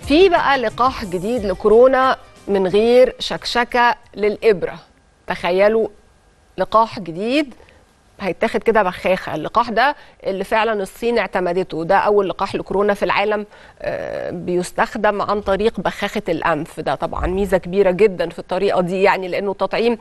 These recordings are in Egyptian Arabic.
في بقى لقاح جديد لكورونا من غير شكشكه للابره تخيلوا لقاح جديد هيتاخد كده بخاخه اللقاح ده اللي فعلا الصين اعتمدته ده اول لقاح لكورونا في العالم آه، بيستخدم عن طريق بخاخه الانف ده طبعا ميزه كبيره جدا في الطريقه دي يعني لانه التطعيم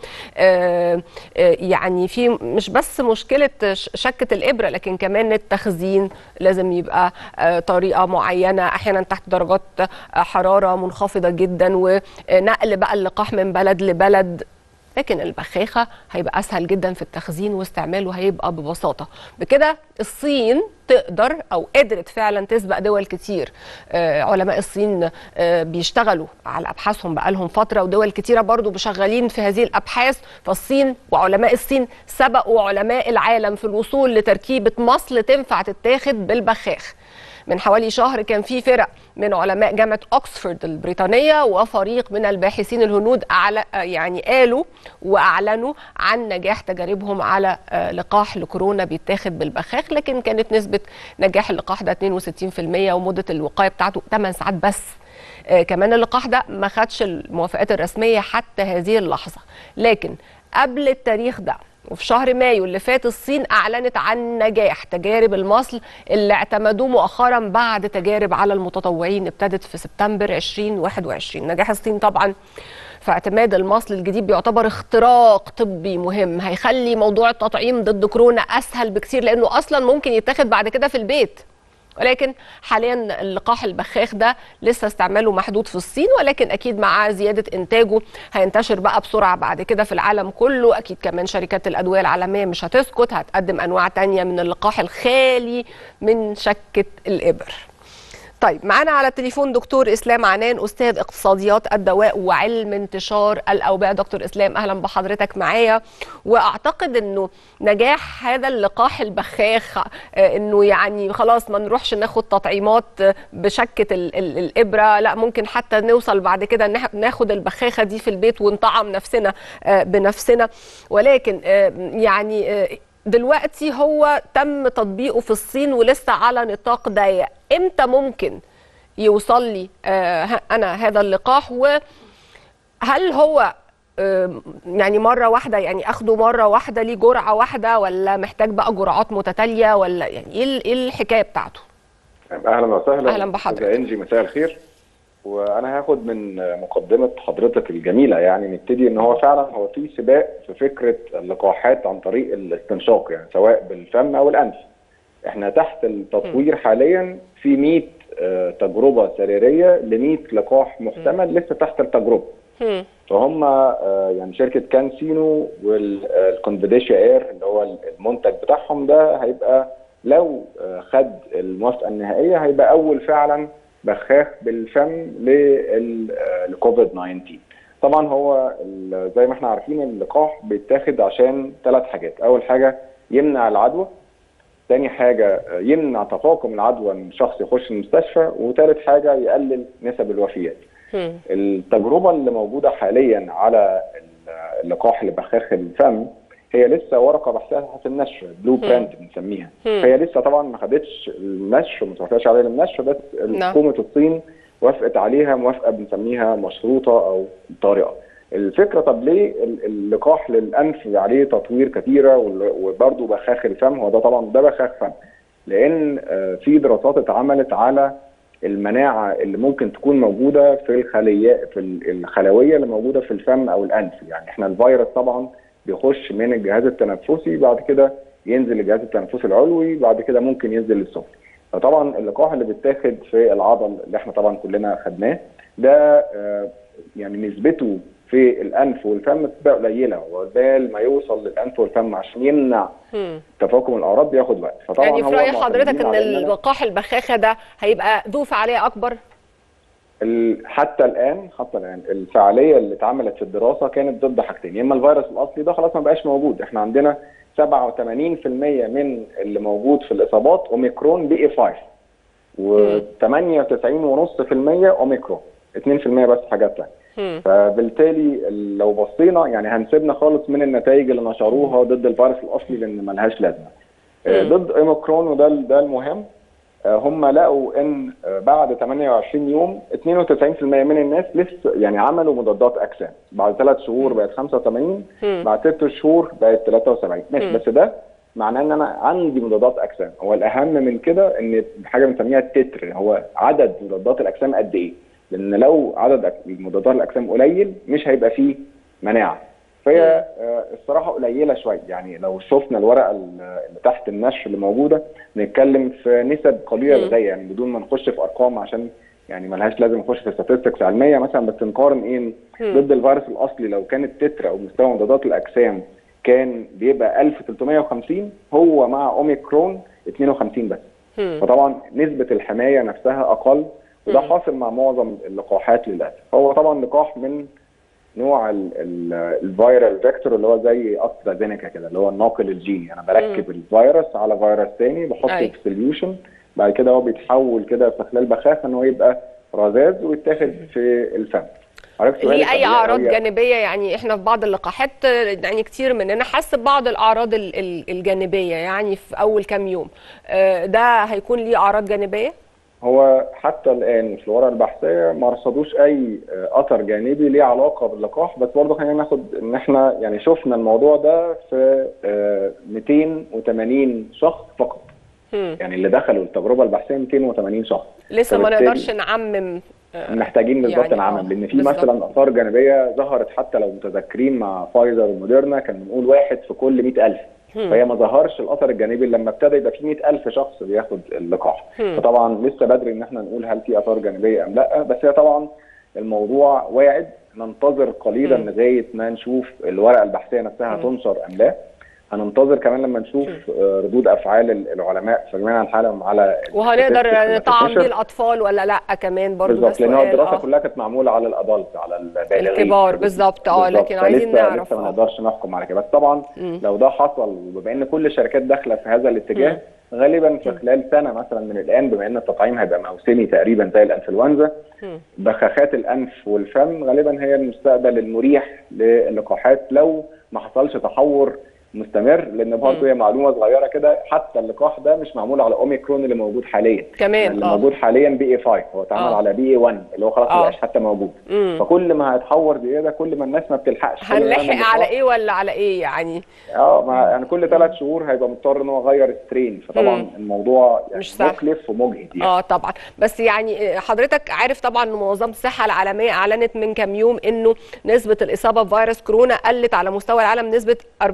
آه، آه، يعني في مش بس مشكله ش- شكه الابره لكن كمان التخزين لازم يبقى آه، طريقه معينه احيانا تحت درجات آه، حراره منخفضه جدا ونقل بقى اللقاح من بلد لبلد لكن البخاخة هيبقى أسهل جدا في التخزين واستعماله هيبقى ببساطة بكده الصين تقدر أو قدرت فعلا تسبق دول كتير آه علماء الصين آه بيشتغلوا على أبحاثهم بقالهم فترة ودول كتيرة برضو بشغالين في هذه الأبحاث فالصين وعلماء الصين سبقوا علماء العالم في الوصول لتركيبة مصل تنفع تتاخد بالبخاخ من حوالي شهر كان في فرق من علماء جامعه اوكسفورد البريطانيه وفريق من الباحثين الهنود أعلى يعني قالوا واعلنوا عن نجاح تجاربهم على آه، لقاح لكورونا بيتاخد بالبخاخ لكن كانت نسبه نجاح اللقاح ده 62% ومده الوقايه بتاعته 8 ساعات بس آه، كمان اللقاح ده ما خدش الموافقات الرسميه حتى هذه اللحظه لكن قبل التاريخ ده وفي شهر مايو اللي فات الصين اعلنت عن نجاح تجارب المصل اللي اعتمدوه مؤخرا بعد تجارب على المتطوعين ابتدت في سبتمبر 2021 نجاح الصين طبعا في اعتماد المصل الجديد بيعتبر اختراق طبي مهم هيخلي موضوع التطعيم ضد كورونا اسهل بكثير لانه اصلا ممكن يتاخد بعد كده في البيت ولكن حاليا اللقاح البخاخ ده لسه استعماله محدود في الصين ولكن اكيد مع زياده انتاجه هينتشر بقى بسرعه بعد كده في العالم كله اكيد كمان شركات الادويه العالميه مش هتسكت هتقدم انواع تانية من اللقاح الخالي من شكه الابر طيب معانا على التليفون دكتور اسلام عنان استاذ اقتصاديات الدواء وعلم انتشار الاوبئه دكتور اسلام اهلا بحضرتك معايا واعتقد انه نجاح هذا اللقاح البخاخ آه، انه يعني خلاص ما نروحش ناخد تطعيمات آه، بشكه ال ال الابره لا ممكن حتى نوصل بعد كده نح- ناخد البخاخه دي في البيت ونطعم نفسنا آه، بنفسنا ولكن آه، يعني آه، دلوقتي هو تم تطبيقه في الصين ولسه على نطاق ضيق امتى ممكن يوصل لي آه ه- انا هذا اللقاح وهل هو آه، يعني مرة واحدة يعني اخده مرة واحدة ليه جرعة واحدة ولا محتاج بقى جرعات متتالية ولا يعني ايه ال- ايه الحكاية بتاعته؟ اهلا وسهلا أهلاً بحضرتك. أستاذة انجي مساء الخير وانا هاخد من مقدمه حضرتك الجميله يعني نبتدي ان هو فعلا هو في سباق في فكره اللقاحات عن طريق الاستنشاق يعني سواء بالفم او الانف احنا تحت التطوير حاليا في 100 آه، تجربه سريريه ل 100 لقاح محتمل لسه تحت التجربه هم. فهم آه، يعني شركه كانسينو والكونفيديشيا اير اللي هو المنتج بتاعهم ده هيبقى لو آه، خد الموافقه النهائيه هيبقى اول فعلا بخاخ بالفم للكوفيد 19 طبعا هو ال- زي ما احنا عارفين اللقاح بيتاخد عشان ثلاث حاجات اول حاجه يمنع العدوى تاني حاجة آه، يمنع تفاقم العدوى ان شخص يخش المستشفى وثالث حاجة يقلل نسب الوفيات هم. التجربه اللي موجوده حاليا على اللقاح لبخاخ الفم هي لسه ورقه بحثها في النشر بلو برنت بنسميها مم. هي لسه طبعا ما خدتش النشر ما توافقش عليها النشر بس نعم. حكومه الصين وافقت عليها موافقه بنسميها مشروطه او طارئه الفكره طب ليه ال- اللقاح للانف عليه تطوير كثيره وال- وبرضه بخاخ الفم هو ده طبعا ده بخاخ فم لان آه، في دراسات اتعملت على المناعه اللي ممكن تكون موجوده في الخليه في ال- الخلويه اللي موجوده في الفم او الانف يعني احنا الفيروس طبعا بيخش من الجهاز التنفسي بعد كده ينزل للجهاز التنفسي العلوي بعد كده ممكن ينزل للسفلي فطبعا اللقاح اللي بيتاخد في العضل اللي احنا طبعا كلنا خدناه ده آه، يعني نسبته في الانف والفم بتبقى قليله وبال ما يوصل للانف والفم عشان يمنع هم. تفاقم الاعراض بياخد وقت فطبعا يعني في هو رأي حضرتك معتمدين ان على إننا- اللقاح البخاخة ده هيبقى ذو فعالية اكبر؟ ال- حتى الان حتى الان الفعاليه اللي اتعملت في الدراسه كانت ضد حاجتين يا اما الفيروس الاصلي ده خلاص ما بقاش موجود احنا عندنا 87% من اللي موجود في الاصابات اوميكرون بي اي 5 و98.5% اوميكرون 2% بس حاجات ثانيه هم. فبالتالي لو بصينا يعني هنسيبنا خالص من النتائج اللي نشروها ضد الفيروس الاصلي لان ملهاش لازمه آه، مم. ضد اوميكرون وده ده المهم آه، هم لقوا ان آه، بعد 28 يوم 92% من الناس لسه يعني عملوا مضادات اجسام بعد ثلاث شهور بقت 85 مم. بعد ست شهور بقت 73 ماشي مم. بس ده معناه ان انا عندي مضادات اجسام هو الاهم من كده ان حاجه بنسميها التتر هو عدد مضادات الاجسام قد ايه لان لو عدد أك- مضادات الاجسام قليل مش هيبقى فيه مناعه فهي آه، الصراحه قليله شويه يعني لو شفنا الورقه ال- اللي تحت النشر اللي موجوده نتكلم في نسب قليله مم. للغايه يعني بدون ما نخش في ارقام عشان يعني ملهاش لازم نخش في statistics علميه مثلا بس نقارن ايه مم. ضد الفيروس الاصلي لو كان التتر او مستوى مضادات الاجسام كان بيبقى 1350 هو مع اوميكرون 52 بس مم. فطبعا نسبه الحمايه نفسها اقل وده مم. حاصل مع معظم اللقاحات للاسف هو طبعا لقاح من نوع ال- ال- الفيرال فيكتور اللي هو زي استرازينيكا كده اللي هو الناقل الجيني انا بركب الفيروس على فيروس تاني بحطه أي. في سوليوشن بعد كده هو بيتحول كده في خلال بخاخه ان هو يبقى رذاذ ويتاخد في الفم حضرتك سؤالك ليه اي قبل- اعراض هي- جانبيه يعني احنا في بعض اللقاحات آه، يعني كتير مننا حس ببعض الاعراض ال- ال- الجانبيه يعني في اول كام يوم آه، ده هيكون ليه اعراض جانبيه هو حتى الان في الورقه البحثيه ما رصدوش اي آه، اثر جانبي ليه علاقه باللقاح بس برضه خلينا ناخد ان احنا يعني شفنا الموضوع ده في آه، 280 شخص فقط مم. يعني اللي دخلوا التجربه البحثيه 280 شخص لسه ما فبالتالي نقدرش نعمم آه، محتاجين بالظبط يعني نعمم آه، لان في بالظبط. مثلا اثار جانبيه ظهرت حتى لو متذكرين مع فايزر وموديرنا كان بنقول واحد في كل 100000 مم. فهي ما ظهرش الاثر الجانبي إلا لما ابتدى يبقى في 100000 شخص بياخد اللقاح مم. فطبعا لسه بدري ان احنا نقول هل في اثار جانبيه ام لا بس هي طبعا الموضوع واعد ننتظر قليلا مم. لغايه ما نشوف الورقه البحثيه نفسها مم. هتنشر ام لا هننتظر كمان لما نشوف آه، ردود افعال العلماء في جميع العالم على وهنقدر statistics اللي نطعم هتنتشر. بيه الاطفال ولا لا كمان برضه ده بالظبط لان هو سؤال الدراسه آه. كلها كانت معموله على الادلت على البالغين الكبار بالظبط، اه، بالظبط. لكن عايزين فلسه- نعرف، لسه ما اه. نقدرش نحكم على كده بس طبعا مم. لو ده حصل وبما ان كل الشركات داخله في هذا الاتجاه غالبا في خلال سنه مثلا من الان بما ان التطعيم هيبقى موسمي تقريبا زي الانفلونزا مم. بخاخات الانف والفم غالبا هي المستقبل المريح للقاحات لو ما حصلش تحور مستمر لان برضه هي معلومه صغيره كده حتى اللقاح ده مش معمول على اوميكرون اللي موجود حاليا كمان اللي اه موجود حاليا بي اي 5 هو اتعمل آه. على بي اي 1 اللي هو خلاص آه. ما بقاش حتى موجود مم. فكل ما هيتحور زياده كل ما الناس ما بتلحقش كل ما نعمل هنلحق على لقاح. ايه ولا على ايه يعني اه ما يعني كل ثلاث شهور هيبقى مضطر ان هو يغير سترين فطبعا مم. الموضوع يعني مش سهل. مكلف ومجهد يعني اه طبعا بس يعني حضرتك عارف طبعا ان منظمه الصحه العالميه اعلنت من كام يوم انه نسبه الاصابه بفيروس كورونا قلت على مستوى العالم نسبه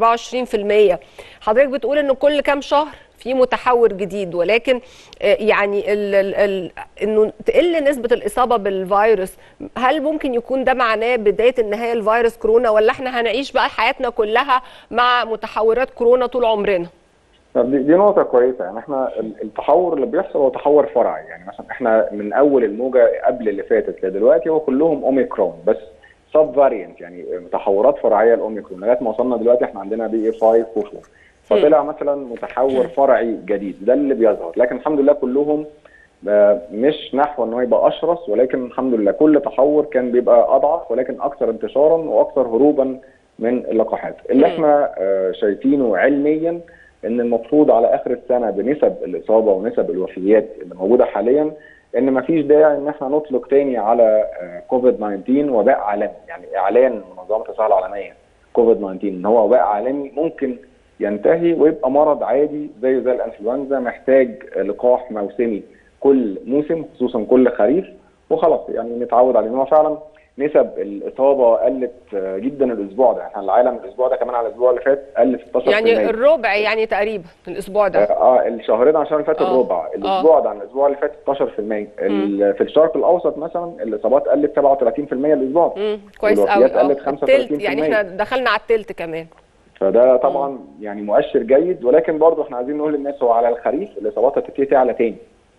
24% حضرتك بتقول انه كل كام شهر في متحور جديد ولكن آه، يعني ال ال ال انه تقل نسبه الاصابه بالفيروس هل ممكن يكون ده معناه بدايه النهايه الفيروس كورونا ولا احنا هنعيش بقى حياتنا كلها مع متحورات كورونا طول عمرنا؟ طب دي, دي نقطة كويسة يعني احنا ال- التحور اللي بيحصل هو تحور فرعي يعني مثلا احنا من أول الموجة قبل اللي فاتت لدلوقتي هو كلهم أوميكرون بس سب فاريانت يعني تحورات فرعية الأوميكرون لغاية ما وصلنا دلوقتي احنا عندنا بي اي 5 و4 فطلع مثلا متحور فرعي جديد ده اللي بيظهر لكن الحمد لله كلهم آه، مش نحو ان هو يبقى اشرس ولكن الحمد لله كل تحور كان بيبقى اضعف ولكن اكثر انتشارا واكثر هروبا من اللقاحات اللي مم. احنا آه، شايفينه علميا ان المفروض على اخر السنه بنسب الاصابه ونسب الوفيات اللي موجوده حاليا ان ما فيش داعي ان احنا نطلق تاني على آه، كوفيد 19 وباء عالمي يعني اعلان منظمه الصحه العالميه كوفيد 19 ان هو وباء عالمي ممكن ينتهي ويبقى مرض عادي زيه زي الانفلونزا محتاج لقاح موسمي كل موسم خصوصا كل خريف وخلاص يعني نتعود عليه ان هو فعلا نسب الاصابه قلت آه، جدا الاسبوع ده احنا العالم الاسبوع ده كمان على الاسبوع اللي فات قل 16% يعني الربع يعني تقريبا الاسبوع ده اه الشهرين عن الشهر اللي فات آه. الربع الاسبوع ده عن الاسبوع اللي فات 16% ال- في الشرق الاوسط مثلا الاصابات قلت 37% الاسبوع ده امم كويس قوي والوفيات قلت التلت 35%. يعني احنا دخلنا على التلت كمان فده طبعا يعني مؤشر جيد ولكن برضه احنا عايزين نقول للناس هو على الخريف الاصابات هتبتدي تعلى تاني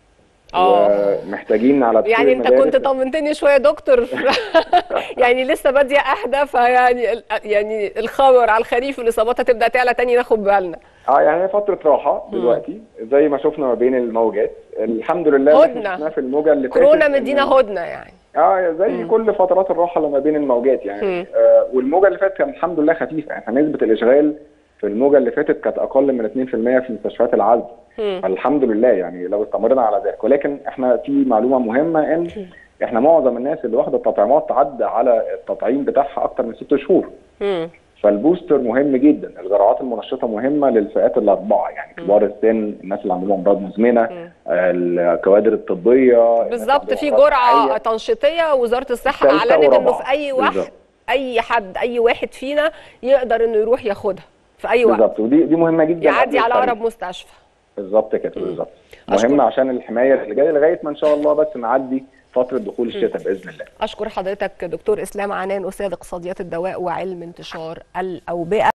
اه ومحتاجين على دخول يعني انت المدارس- كنت طمنتني شويه يا دكتور يعني لسه باديه اهدى فيعني ال- يعني الخبر على الخريف الاصابات هتبدا تعلى تاني ناخد بالنا اه يعني هي فتره راحه دلوقتي زي ما شفنا ما بين الموجات الحمد لله اللي احنا هدنة. شفناه في الموجه اللي فاتت كورونا إن- مدينا هدنه يعني اه زي كل فترات الراحه اللي ما بين الموجات يعني مم. آه والموجه اللي فاتت كانت الحمد لله خفيفه يعني نسبه الاشغال في الموجه اللي فاتت كانت اقل من 2% في مستشفيات العزل مم. فالحمد لله يعني لو استمرنا على ذلك ولكن احنا في معلومه مهمه ان احنا معظم الناس اللي واخده التطعيمات عدى على التطعيم بتاعها اكتر من ست شهور مم. فالبوستر مهم جدا الجرعات المنشطه مهمه للفئات الاربعه يعني كبار السن الناس اللي عندهم امراض مزمنه مم. الكوادر الطبيه الناس بالظبط عندهم في أمراض جرعه صحية. تنشيطيه وزاره الصحه ثالثة اعلنت انه ورابعة. في اي واحد بالظبط. اي حد اي واحد فينا يقدر انه يروح ياخدها في اي وقت بالظبط ودي دي مهمه جدا يعدي قبل على الفريق. اقرب مستشفى بالظبط كده بالظبط أشكر. مهم عشان الحمايه اللي جايه لغايه ما ان شاء الله بس نعدي فتره دخول الشتاء باذن الله اشكر حضرتك دكتور اسلام عنان استاذ اقتصاديات الدواء وعلم انتشار الاوبئه